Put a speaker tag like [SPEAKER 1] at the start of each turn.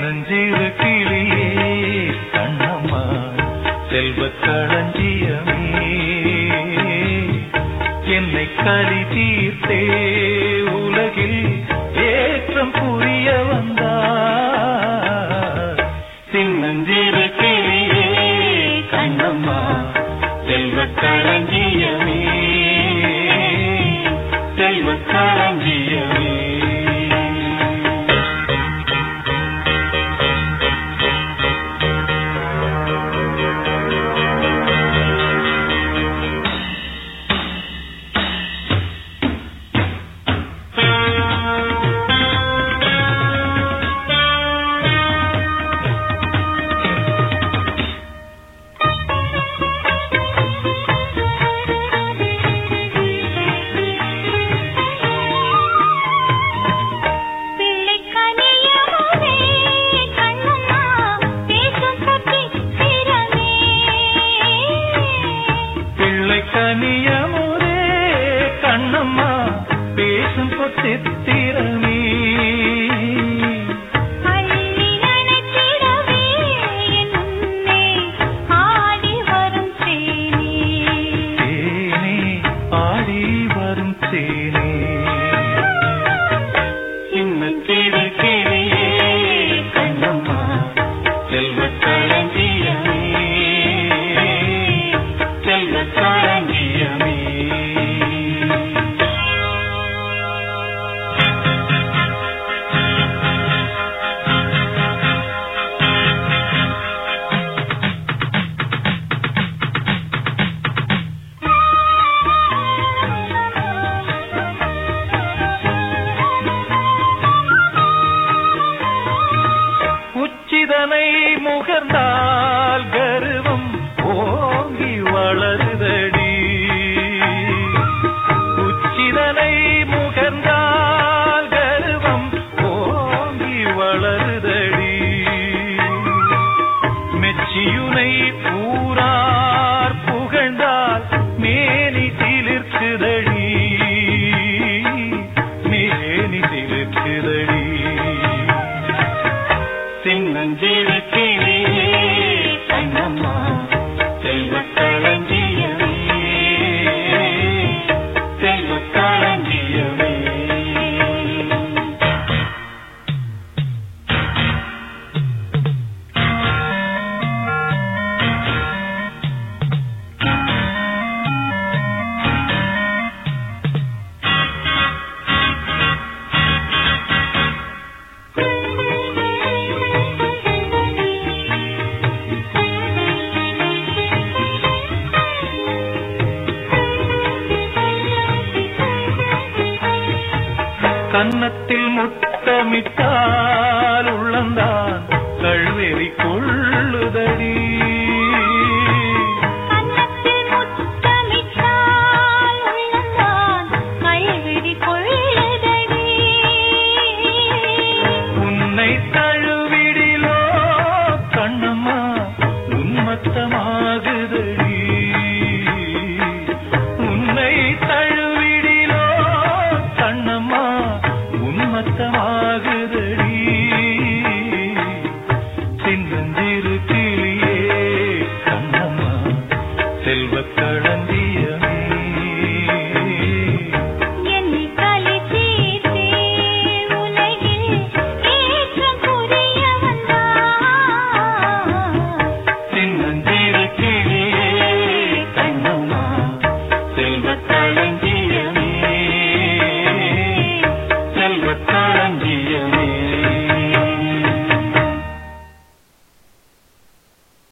[SPEAKER 1] சின்னஞ்சிறு கிளியே கண்ணம்மா செல்வக் களஞ்சியமே என்னை கலி தீர்த்தே உலகில் ஏற்றம் புரிய வந்தார் சின்னஞ்சிறு கிளியே கண்ணம்மா செல்வக் களஞ்சியமே செல்வக் களஞ்சியமே
[SPEAKER 2] பிள்ளை கனியமுதே கண்ணம்மா பேசும் சக்தி சிரமே
[SPEAKER 1] பிள்ளை கனியமுதே கண்ணம்மா பேசும் பொத்தித்திரமே
[SPEAKER 2] அள்ளி நனைத்திடவே என் முன்னே ஆடி வரும் தேனே
[SPEAKER 1] தேனே ஆடி வரும் தேனே சின்னத்திரு கிளியே கண்ணம்மா செல்வக் களஞ்சியமே செல்வக் களஞ்சியமே உச்சிதனை முகர்ந்தால் கருவம் ஓங்கி வளருதடி உச்சிதனை முகர்ந்தால் கருவம் ஓங்கி வளருதடி மெச்சியுனை ஊரார் புகழ்ந்தால் மேனி சிலிர்க்குதடி மேனி சிலிர்க்குதடி சின்னஞ்சிறு கிளியே கண்ணம்மா செல்வக் களஞ்சியமே செல்வக் களஞ்சியமே கன்னத்தில் முத்தமிட்டால் உள்ளந்தான் கழுவெறி கொள்